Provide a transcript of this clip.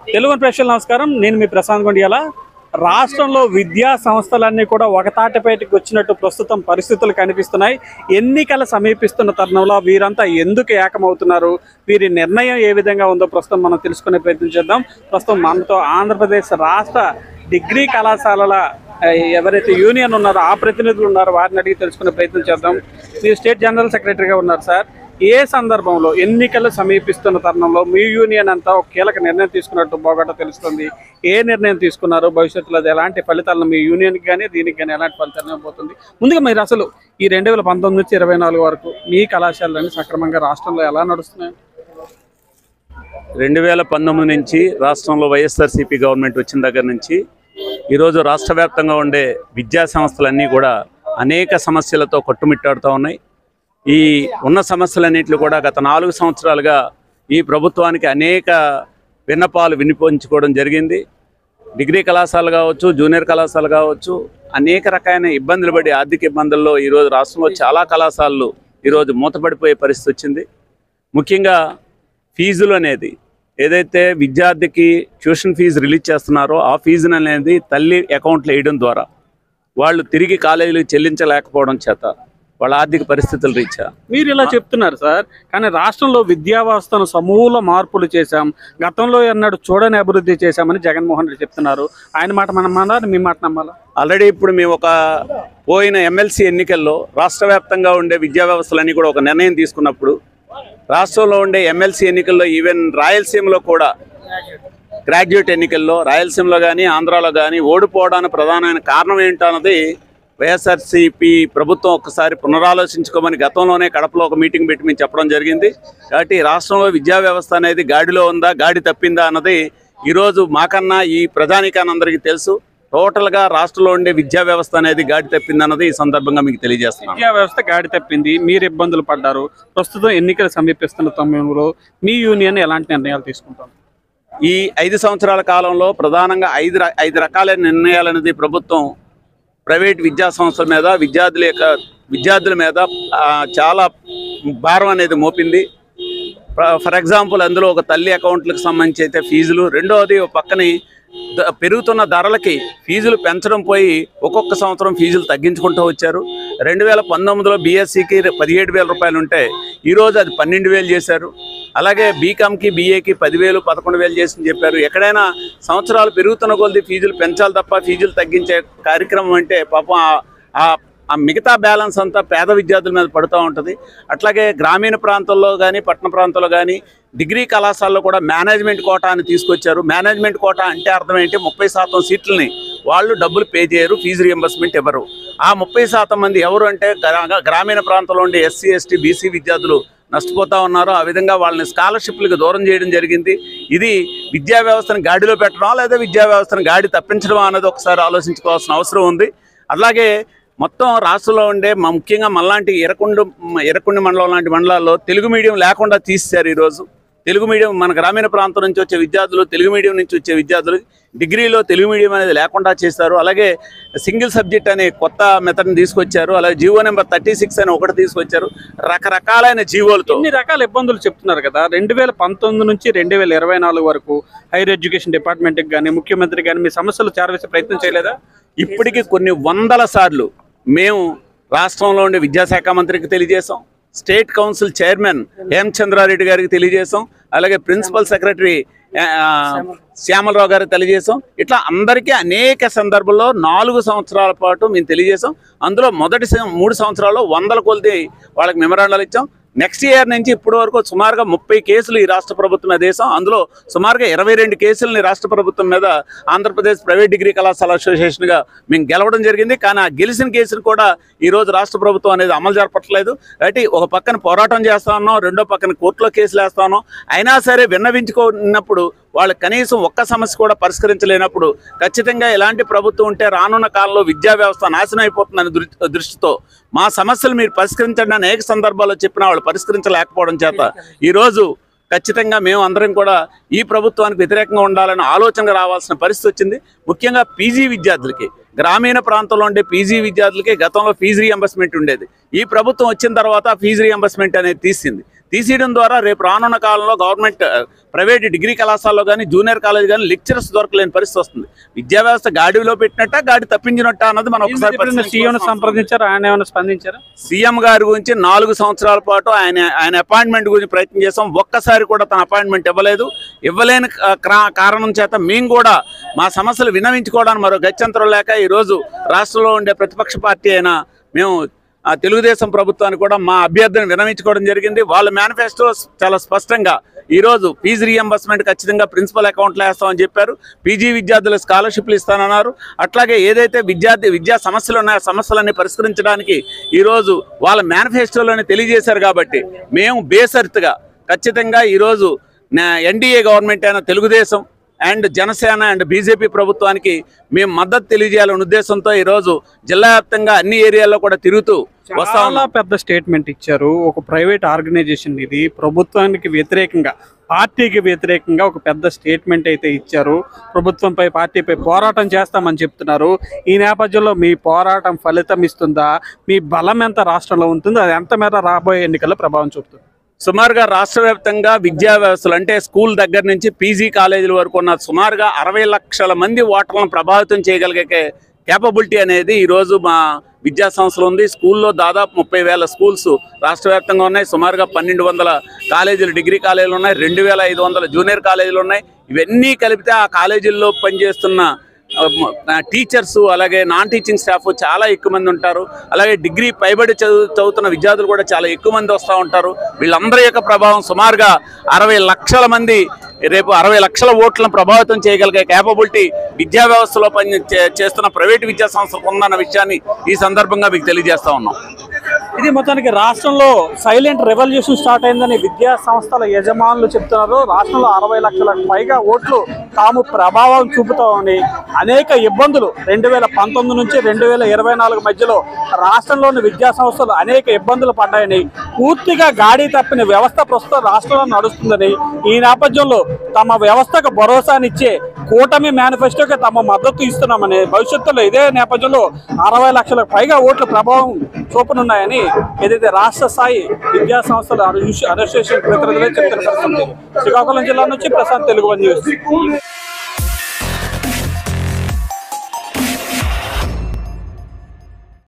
తెలుగు ప్రేక్షకులు నమస్కారం నేను మీ ప్రశాంత్ గుండియాల రాష్ట్రంలో విద్యా సంస్థలన్నీ కూడా ఒక తాటిపైకి వచ్చినట్టు ప్రస్తుతం పరిస్థితులు కనిపిస్తున్నాయి ఎన్నికలు సమీపిస్తున్న తరుణంలో వీరంతా ఎందుకు ఏకమవుతున్నారు వీరి నిర్ణయం ఏ విధంగా ఉందో ప్రస్తుతం మనం తెలుసుకునే ప్రయత్నం చేద్దాం ప్రస్తుతం మనతో ఆంధ్రప్రదేశ్ రాష్ట్ర డిగ్రీ కళాశాలల ఆ, ఎవరైతే యూనియన్ ఉన్నారో ఆ ప్రతినిధులు ఉన్నారో వారిని అడిగి తెలుసుకునే ప్రయత్నం చేద్దాం మీరు స్టేట్ జనరల్ సెక్రటరీగా ఉన్నారు సార్ ఏ సందర్భంలో ఎన్నికలు సమీపిస్తున్న తరుణంలో మీ యూనియన్ అంతా ఒక కీలక నిర్ణయం తీసుకున్నట్టు బాగా తెలుస్తుంది ఏ నిర్ణయం తీసుకున్నారు భవిష్యత్తులో అది ఎలాంటి ఫలితాలను మీ యూనియన్కి కానీ దీనికి కానీ ఎలాంటి ఫలితాలు ఇవ్వబోతుంది ముందుగా మీరు అసలు ఈ రెండు వేల పంతొమ్మిది నుంచి ఇరవై నాలుగు వరకు మీ కళాశాలన్నీ సక్రమంగా రాష్ట్రంలో ఎలా నడుస్తున్నాయి రెండు వేల పంతొమ్మిది నుంచి రాష్ట్రంలో వైఎస్ఆర్సీపీ గవర్నమెంట్ వచ్చిన దగ్గర నుంచి ఈరోజు రాష్ట్ర వ్యాప్తంగా ఉండే విద్యా సంస్థలన్నీ కూడా అనేక సమస్యలతో కొట్టుమిట్టాడుతూ ఉన్నాయి ఈ ఉన్న సమస్యలన్నింటిలో కూడా గత నాలుగు సంవత్సరాలుగా ఈ ప్రభుత్వానికి అనేక విన్నపాలు వినిపించుకోవడం జరిగింది డిగ్రీ కళాశాల కావచ్చు జూనియర్ కళాశాల కావచ్చు అనేక రకాలైన ఇబ్బందులు పడి ఆర్థిక ఇబ్బందుల్లో ఈరోజు రాష్ట్రంలో చాలా కళాశాలలు ఈరోజు మూతపడిపోయే పరిస్థితి వచ్చింది ముఖ్యంగా ఫీజులు అనేది ఏదైతే విద్యార్థికి ట్యూషన్ ఫీజు రిలీజ్ చేస్తున్నారో ఆ ఫీజును అనేది తల్లి అకౌంట్లో వేయడం ద్వారా వాళ్ళు తిరిగి కాలేజీలకు చెల్లించలేకపోవడం చేత వాళ్ళ ఆర్థిక పరిస్థితుల రీత్యా మీరు ఇలా చెప్తున్నారు సార్ కానీ రాష్ట్రంలో విద్యా వ్యవస్థను సమూల మార్పులు చేశాం గతంలో ఎన్నడూ చూడని అభివృద్ధి చేశామని జగన్మోహన్ రెడ్డి చెప్తున్నారు ఆయన మాట మనం నమ్మాలా మీ మాట నమ్మాలా ఆల్రెడీ ఇప్పుడు మేము ఒక పోయిన ఎమ్మెల్సీ ఎన్నికల్లో రాష్ట్ర వ్యాప్తంగా ఉండే విద్యా వ్యవస్థలన్నీ కూడా ఒక నిర్ణయం తీసుకున్నప్పుడు రాష్ట్రంలో ఉండే ఎమ్మెల్సీ ఎన్నికల్లో ఈవెన్ రాయలసీమలో కూడా గ్రాడ్యుయేట్ ఎన్నికల్లో రాయలసీమలో కానీ ఆంధ్రాలో కానీ ఓడిపోవడానికి ప్రధానమైన కారణం ఏంటన్నది వైఎస్ఆర్సీపీ ప్రభుత్వం ఒక్కసారి పునరాలోచించుకోమని గతంలోనే కడపలో ఒక మీటింగ్ పెట్టి మేము చెప్పడం జరిగింది కాబట్టి రాష్ట్రంలో విద్యా వ్యవస్థ అనేది గాడిలో ఉందా గాడి తప్పిందా అన్నది ఈరోజు మాకన్నా ఈ ప్రజానికానందరికీ తెలుసు టోటల్గా రాష్ట్రంలో ఉండే విద్యా వ్యవస్థ అనేది గాడి తప్పింది అన్నది ఈ సందర్భంగా మీకు తెలియజేస్తున్నాను విద్యా వ్యవస్థ గాడి తప్పింది మీరు ఇబ్బందులు పడ్డారు ప్రస్తుతం ఎన్నికలు సమీపిస్తున్న సమయంలో మీ యూనియన్ ఎలాంటి నిర్ణయాలు తీసుకుంటాం ఈ ఐదు సంవత్సరాల కాలంలో ప్రధానంగా ఐదు ర- ఐదు రకాలైన నిర్ణయాలు అనేది ప్రభుత్వం ప్రైవేట్ విద్యా సంస్థల మీద విద్యార్థుల యొక్క విద్యార్థుల మీద ఆ, చాలా భారం అనేది మోపింది ఫ- ఫర్ ఎగ్జాంపుల్ అందులో ఒక తల్లి అకౌంట్లకు సంబంధించి అయితే ఫీజులు రెండవది ఒక పక్కని ద- పెరుగుతున్న ధరలకి ఫీజులు పెంచడం పోయి ఒక్కొక్క సంవత్సరం ఫీజులు తగ్గించుకుంటూ వచ్చారు రెండు వేల పంతొమ్మిదిలో బీఎస్సీకి పదిహేడు వేల రూపాయలు ఉంటే ఈరోజు అది పన్నెండు వేలు చేశారు అలాగే బీకామ్కి బీఏకి పదివేలు పదకొండు వేలు చేసి చెప్పారు ఎక్కడైనా సంవత్సరాలు పెరుగుతున్న కొద్ది ఫీజులు పెంచాలి తప్ప ఫీజులు తగ్గించే కార్యక్రమం అంటే పాపం ఆ- ఆ ఆ మిగతా బ్యాలెన్స్ అంతా పేద విద్యార్థుల మీద పడుతూ ఉంటుంది అట్లాగే గ్రామీణ ప్రాంతాల్లో కానీ పట్టణ ప్రాంతాల్లో కానీ డిగ్రీ కళాశాలలో కూడా మేనేజ్మెంట్ కోటా అని తీసుకొచ్చారు మేనేజ్మెంట్ కోటా అంటే అర్థం ఏంటి ముప్పై శాతం సీట్లని వాళ్ళు డబ్బులు పే చేయరు ఫీజు రియంబర్స్మెంట్ ఇవ్వరు ఆ ముప్పై శాతం మంది ఎవరు అంటే గ్రా- గ్రామీణ ప్రాంతంలో ఉండే ఎస్సీ ఎస్టీ బీసీ విద్యార్థులు నష్టపోతా ఉన్నారు ఆ విధంగా వాళ్ళని స్కాలర్షిప్లకు దూరం చేయడం జరిగింది ఇది విద్యా వ్యవస్థను గాడిలో పెట్టడం లేదా విద్యా వ్యవస్థను గాడి తప్పించడం అనేది ఒకసారి ఆలోచించుకోవాల్సిన అవసరం ఉంది అలాగే మొత్తం రాష్ట్రంలో ఉండే మ- ముఖ్యంగా మళ్ళాంటి ఎరకుండు ఎరకుండి మండలం లాంటి మండలాల్లో తెలుగు మీడియం లేకుండా తీసేశారు ఈరోజు తెలుగు మీడియం మన గ్రామీణ ప్రాంతం నుంచి వచ్చే విద్యార్థులు తెలుగు మీడియం నుంచి వచ్చే విద్యార్థులు డిగ్రీలో తెలుగు మీడియం అనేది లేకుండా చేశారు అలాగే సింగిల్ సబ్జెక్ట్ అనే కొత్త మెథడ్ని తీసుకొచ్చారు అలాగే జీవో నెంబర్ థర్టీ సిక్స్ అని ఒకటి తీసుకొచ్చారు రకరకాలైన జీవోలతో ఇన్ని రకాల ఇబ్బందులు చెప్తున్నారు కదా రెండు వేల పంతొమ్మిది నుంచి రెండు వేల ఇరవై నాలుగు వరకు హైయర్ ఎడ్యుకేషన్ డిపార్ట్మెంట్కి కానీ ముఖ్యమంత్రి కానీ మీ సమస్యలు చేరవేసే ప్రయత్నం చేయలేదా ఇప్పటికి కొన్ని వందల సార్లు మేము రాష్ట్రంలో ఉండే విద్యాశాఖ మంత్రికి తెలియజేశాం స్టేట్ కౌన్సిల్ చైర్మన్ హేమచంద్రారెడ్డి గారికి తెలియజేశాం అలాగే ప్రిన్సిపల్ సెక్రటరీ ఆ, శ్యామలరావు గారికి తెలియజేశాం ఇట్లా అందరికీ అనేక సందర్భాల్లో నాలుగు సంవత్సరాల పాటు మేము తెలియజేశాం అందులో మొదటి సం- మూడు సంవత్సరాల్లో వందల కొలది వాళ్ళకి మెమరాండాలు ఇచ్చాం నెక్స్ట్ ఇయర్ నుంచి ఇప్పటి వరకు సుమారుగా ముప్పై కేసులు ఈ రాష్ట్ర ప్రభుత్వం మీద వేసాం అందులో సుమారుగా ఇరవై రెండు కేసులని రాష్ట్ర ప్రభుత్వం మీద ఆంధ్రప్రదేశ్ ప్రైవేట్ డిగ్రీ కళాశాల అసోసియేషన్గా మేము గెలవడం జరిగింది కానీ ఆ గెలిచిన కేసులు కూడా ఈ రోజు రాష్ట్ర ప్రభుత్వం అనేది అమలు జరపట్లేదు కాబట్టి ఒక పక్కన పోరాటం చేస్తా ఉన్నాం రెండో పక్కన కోర్టులో కేసులు వేస్తా ఉన్నాం అయినా సరే విన్నవించుకున్నప్పుడు వాళ్ళు కనీసం ఒక్క సమస్య కూడా పరిష్కరించలేనప్పుడు ఖచ్చితంగా ఎలాంటి ప్రభుత్వం ఉంటే రానున్న కాలంలో విద్యా వ్యవస్థ నాశనం అయిపోతుందనే దృ- దృష్టితో మా సమస్యలు మీరు పరిష్కరించండి అని అనేక సందర్భాల్లో చెప్పినా వాళ్ళు పరిష్కరించలేకపోవడం చేత ఈరోజు ఖచ్చితంగా మేము అందరం కూడా ఈ ప్రభుత్వానికి వ్యతిరేకంగా ఉండాలని ఆలోచన రావాల్సిన పరిస్థితి వచ్చింది ముఖ్యంగా పీజీ విద్యార్థులకి గ్రామీణ ప్రాంతంలో ఉండే పీజీ విద్యార్థులకి గతంలో ఫీజు రియంబర్స్మెంట్ ఉండేది ఈ ప్రభుత్వం వచ్చిన తర్వాత ఫీజు రియంబర్స్మెంట్ అనేది తీసింది తీసేయడం ద్వారా రేపు రానున్న కాలంలో గవర్నమెంట్ ఆ, ప్రైవేట్ డిగ్రీ కళాశాలలో కానీ జూనియర్ కాలేజ్ కానీ లెక్చరర్స్ దొరకలేని పరిస్థితి వస్తుంది విద్యా వ్యవస్థ గాడిలో పెట్టినట్ట గాడి తప్పించినట్ట అన్నది మనం ఒకసారి సీఎం పరిశీలించుకోవాల్సిన అవసరం ఉంది. సంప్రదించారు ఆయన ఏమైనా స్పందించారా సీఎం గారి గురించి నాలుగు సంవత్సరాల పాటు ఆయన ఆయన అపాయింట్మెంట్ గురించి ప్రయత్నం చేసాం ఒక్కసారి కూడా తన అపాయింట్మెంట్ ఇవ్వలేదు ఇవ్వలేని కా- క్రా- కారణం చేత మేము కూడా మా సమస్యలు వినవించుకోవడానికి మరో గత్యంతరం లేక ఈరోజు రాష్ట్రంలో ఉండే ప్రతిపక్ష పార్టీ అయిన మేము ఆ తెలుగుదేశం ప్రభుత్వానికి కూడా మా అభ్యర్థిని వినవించుకోవడం జరిగింది వాళ్ళ మేనిఫెస్టో చాలా స్పష్టంగా ఈరోజు ఫీజు రియంబర్స్మెంట్ ఖచ్చితంగా ప్రిన్సిపల్ అకౌంట్లో వేస్తామని చెప్పారు పీజీ విద్యార్థుల స్కాలర్షిప్లు ఇస్తానన్నారు అట్లాగే ఏదైతే విద్యార్థి విద్యా సమస్యలు ఉన్నాయో ఆ సమస్యలన్నీ పరిష్కరించడానికి ఈరోజు వాళ్ళ మేనిఫెస్టోలోనే తెలియజేశారు కాబట్టి మేము బేసరిత్గా ఖచ్చితంగా ఈరోజు ఎన్డీఏ గవర్నమెంట్ అయిన Telugu Desam and Janasena and BJP ప్రభుత్వానికి మేము మద్దతు తెలియజేయాలనే ఉద్దేశంతో ఈరోజు జిల్లా వ్యాప్తంగా అన్ని ఏరియాల్లో కూడా తిరుగుతూ వస్తా చాలా ఉన్నాం పెద్ద స్టేట్మెంట్ ఇచ్చారు ఒక ప్రైవేట్ ఆర్గనైజేషన్ ఇది ప్రభుత్వానికి వ్యతిరేకంగా పార్టీకి వ్యతిరేకంగా ఒక పెద్ద స్టేట్మెంట్ అయితే ఇచ్చారు ప్రభుత్వంపై పార్టీపై పోరాటం చేస్తామని చెప్తున్నారు ఈ నేపథ్యంలో మీ పోరాటం ఫలితం ఇస్తుందా మీ బలం ఎంత రాష్ట్రంలో ఉంటుందో అది ఎంత మేర రాబోయే ఎన్నికల్లో ప్రభావం చూపుతుంది సుమారుగా రాష్ట్ర వ్యాప్తంగా విద్యా వ్యవస్థలు అంటే స్కూల్ దగ్గర నుంచి పీజీ కాలేజీల వరకు ఉన్న సుమారుగా అరవై లక్షల మంది ఓటర్లను ప్రభావితం చేయగలిగే కేపబిలిటీ అనేది ఈరోజు మా విద్యా సంస్థలు ఉంది స్కూల్లో దాదాపు ముప్పై వేల స్కూల్స్ రాష్ట్ర వ్యాప్తంగా ఉన్నాయి సుమారుగా పన్నెండు వందల కాలేజీలు డిగ్రీ కాలేజీలు ఉన్నాయి రెండు వేల ఐదు వందల జూనియర్ కాలేజీలు ఉన్నాయి ఇవన్నీ కలిపితే ఆ కాలేజీల్లో పనిచేస్తున్న టీచర్స్ అలాగే నాన్ టీచింగ్ స్టాఫ్ చాలా ఎక్కువ మంది ఉంటారు అలాగే డిగ్రీ పైబడి చదువు చదువుతున్న విద్యార్థులు కూడా చాలా ఎక్కువ మంది వస్తూ ఉంటారు వీళ్ళందరి యొక్క ప్రభావం సుమారుగా అరవై లక్షల మంది రేపు అరవై లక్షల ఓట్లను ప్రభావితం చేయగలిగే కేపబిలిటీ విద్యా వ్యవస్థలో పని చే- చేస్తున్న ప్రైవేట్ విద్యా సంస్థలకు ఉందన్న విషయాన్ని ఈ సందర్భంగా మీకు తెలియజేస్తా ఉన్నాం ఇది మొత్తానికి రాష్ట్రంలో సైలెంట్ రెవల్యూషన్ స్టార్ట్ అయిందని విద్యా సంస్థల యజమానులు చెప్తున్నారు రాష్ట్రంలో అరవై లక్షలకు పైగా ఓట్లు తాము ప్రభావం చూపుతామని అనేక ఇబ్బందులు రెండు వేల పంతొమ్మిది నుంచి రెండు వేల ఇరవై నాలుగు మధ్యలో రాష్ట్రంలోని విద్యా సంస్థలు అనేక ఇబ్బందులు పడ్డాయని పూర్తిగా గాడి తప్పిన వ్యవస్థ ప్రస్తుతం రాష్ట్రంలో నడుస్తుందని ఈ నేపథ్యంలో తమ వ్యవస్థకు భరోసానిచ్చే కూటమి మేనిఫెస్టోకి తమ మద్దతు ఇస్తున్నామని భవిష్యత్తులో ఇదే నేపథ్యంలో అరవై లక్షలకు పైగా ఓట్ల ప్రభావం చూపనున్నాయని ఏదైతే రాష్ట్ర స్థాయి విద్యా సంస్థల అసోసియేషన్ ప్రతినిధులే చెప్తున్న పరిస్థితి శ్రీకాకుళం జిల్లా నుంచి ప్రశాంత్ తెలుగు వన్ న్యూస్